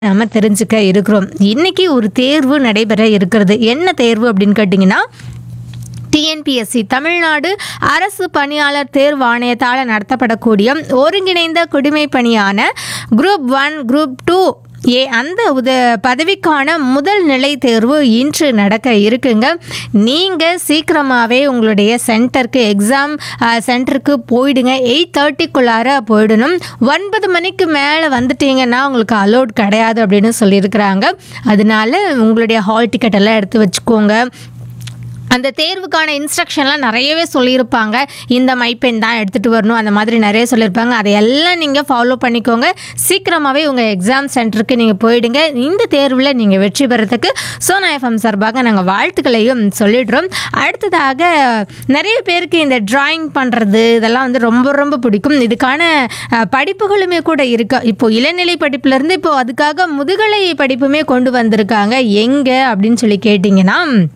நம்ம தெரிஞ்சுக்க இருக்கிறோம் இன்னைக்கு ஒரு தேர்வு நடைபெற இருக்கிறது என்ன தேர்வு அப்படின்னு கேட்டிங்கன்னா டிஎன்பிஎஸ்சி தமிழ்நாடு அரசு பணியாளர் தேர்வு ஆணையத்தால் நடத்தப்படக்கூடிய ஒருங்கிணைந்த குடிமை பணியான group one group two A அந்த உத பதவிக்கான முதல் நிலை தேர்வு இன்று நடக்க இருக்குங்க நீங்கள் சீக்கிரமாகவே உங்களுடைய சென்டருக்கு எக்ஸாம் சென்டருக்கு போயிடுங்க எயிட் தேர்ட்டிக்குள்ளார போயிடணும் ஒன்பது மணிக்கு மேலே வந்துட்டீங்கன்னா உங்களுக்கு அலோட் கிடையாது அப்படின்னு சொல்லியிருக்கிறாங்க அதனால உங்களுடைய ஹால் டிக்கெட் எல்லாம் எடுத்து வச்சுக்கோங்க அந்த தேர்வுக்கான இன்ஸ்ட்ரக்ஷன்லாம் நிறையவே சொல்லியிருப்பாங்க இந்த மைப்பெண் தான் எடுத்துகிட்டு வரணும் அந்த மாதிரி நிறைய சொல்லியிருப்பாங்க அதையெல்லாம் நீங்கள் ஃபாலோ பண்ணிக்கோங்க சீக்கிரமாகவே உங்கள் எக்ஸாம் சென்டருக்கு நீங்கள் போயிடுங்க இந்த தேர்வில் நீங்கள் வெற்றி பெறத்துக்கு சோனா எஃப்எம் சார்பாக நாங்கள் வாழ்த்துக்களையும் சொல்லிடுறோம் அடுத்ததாக நிறைய பேருக்கு இந்த டிராயிங் பண்ணுறது இதெல்லாம் வந்து ரொம்ப ரொம்ப பிடிக்கும் இதுக்கான அஹ், படிப்புகளுமே கூட இருக்கு இப்போ இளநிலை படிப்புலேருந்து இப்போ அதுக்காக முதுகலை படிப்புமே கொண்டு வந்திருக்காங்க எங்கே அப்படின்னு சொல்லி கேட்டிங்கன்னா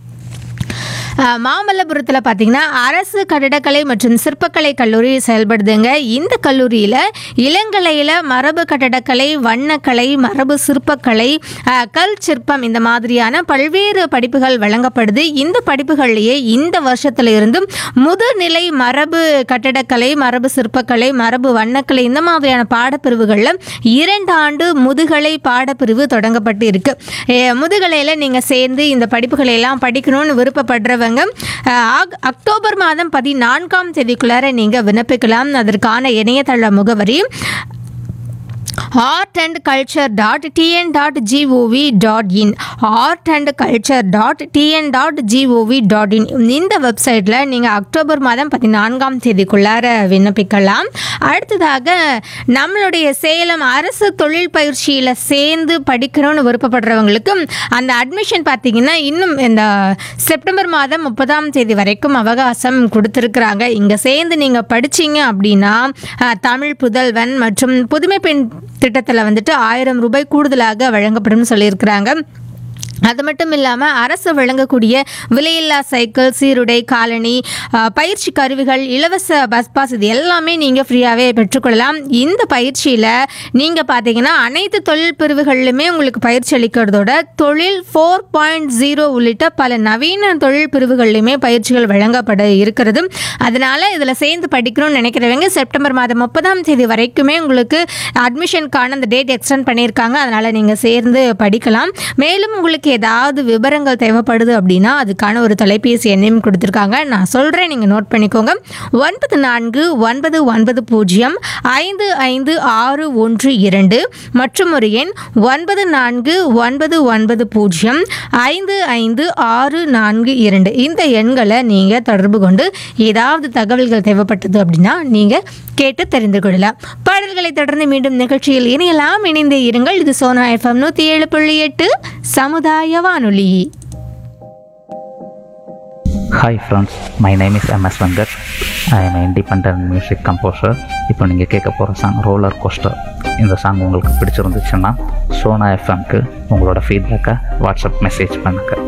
அஹ், மாமல்லபுரத்தில் பார்த்தீங்கன்னா அரசு கட்டிடக்கலை மற்றும் சிற்பக்கலை கல்லூரி செயல்படுதுங்க இந்த கல்லூரியில் இளங்கலையில் மரபு கட்டடக்கலை வண்ணக்கலை மரபு சிற்பக்கலை அஹ், கல் சிற்பம் இந்த மாதிரியான பல்வேறு படிப்புகள் வழங்கப்படுது இந்த படிப்புகள்லேயே இந்த வருஷத்துல இருந்து முதுநிலை மரபு கட்டடக்கலை மரபு சிற்பக்கலை மரபு வண்ணக்கலை இந்த மாதிரியான பாடப்பிரிவுகளில் இரண்டு ஆண்டு முதுகலை பாடப்பிரிவு தொடங்கப்பட்டு இருக்கு அஹ், முதுகலையில் நீங்கள் சேர்ந்து இந்த படிப்புகளை எல்லாம் படிக்கணும்னு விருப்பப்படுறவங்க அஹ், ஆக்- அக்டோபர் மாதம் பதினான்காம் தேதிக்குள்ளார நீங்கள் விண்ணப்பிக்கலாம் அதற்கான இணையதள முகவரி art and culture dot TN dot gov dot in art and culture dot TN dot gov dot in இந்த வெப்சைட்டில் நீங்கள் அக்டோபர் மாதம் பதினான்காம் தேதிக்குள்ளார விண்ணப்பிக்கலாம் அடுத்ததாக நம்மளுடைய சேலம் அரசு தொழில் பயிற்சியில் சேர்ந்து படிக்கணும்னு விருப்பப்படுறவங்களுக்கு அந்த அட்மிஷன் பார்த்தீங்கன்னா இன்னும் இந்த செப்டம்பர் மாதம் முப்பதாம் தேதி வரைக்கும் அவகாசம் கொடுத்துருக்குறாங்க இங்கே சேர்ந்து நீங்கள் படிச்சீங்க அப்படின்னா அஹ், தமிழ் புதல்வன் மற்றும் புதுமை பெண் திட்டத்தில் வந்துட்டு ஆயிரம் ரூபாய் கூடுதலாக வழங்கப்படும் சொல்லியிருக்கிறாங்க அது மட்டும் இல்லாமல் அரசு வழங்கக்கூடிய விலையில்லா சைக்கிள் சீருடை காலணி அஹ், பயிற்சி கருவிகள் இலவச பஸ் பாஸ் இது எல்லாமே நீங்கள் ஃப்ரீயாகவே பெற்றுக்கொள்ளலாம் இந்த பயிற்சியில் நீங்கள் பார்த்தீங்கன்னா அனைத்து தொழில் பிரிவுகளிலுமே உங்களுக்கு பயிற்சி அளிக்கிறதோட தொழில் ஃபோர் பாயிண்ட் ஜீரோ உள்ளிட்ட பல நவீன தொழில் பிரிவுகளிலுமே பயிற்சிகள் வழங்கப்பட இருக்கிறது அதனால் இதில் சேர்ந்து படிக்கணும்னு நினைக்கிறவங்க செப்டம்பர் மாதம் முப்பதாம் தேதி வரைக்குமே உங்களுக்கு அட்மிஷனுக்கான அந்த டேட் எக்ஸ்டெண்ட் பண்ணியிருக்காங்க அதனால் நீங்கள் சேர்ந்து படிக்கலாம் மேலும் உங்களுக்கு ஏதாவது விவரங்கள் தேவைப்படுது அப்படின்னா அதுக்கான ஒரு தொலைபேசி எண்ணையும் கொடுத்துருக்காங்க நான் சொல்கிறேன் நீங்கள் நோட் பண்ணிக்கோங்க ஒன்பது நான்கு ஒன்பது ஒன்பது பூஜ்ஜியம் ஐந்து ஐந்து ஆறு ஒன்று இரண்டு மற்றும் ஒரு எண் ஒன்பது நான்கு ஒன்பது ஒன்பது பூஜ்ஜியம் ஐந்து ஐந்து ஆறு நான்கு இரண்டு இந்த எண்களை நீங்கள் தொடர்பு கொண்டு ஏதாவது தகவல்கள் தேவைப்பட்டது அப்படின்னா நீங்கள் கேட்டு தெரிந்து கொள்ளலாம் பாடல்களை தொடர்ந்து மீண்டும் நிகழ்ச்சியில் இணையலாம் இணைந்தே இருங்கள் இது சோனா எஃப்எம் நூற்றி ஏழு புள்ளி எட்டு சமுதாய வானொலி hi friends my name is MS Venkat I am independent music composer இப்போ நீங்கள் கேட்க போகிற சாங் ரோலர் கோஸ்டர் இந்த சாங் உங்களுக்கு பிடிச்சிருந்துச்சுன்னா சோனா எஃப்எம்க்கு உங்களோட ஃபீட்பேக்கை வாட்ஸ்அப் மெசேஜ் பண்ணுங்கள்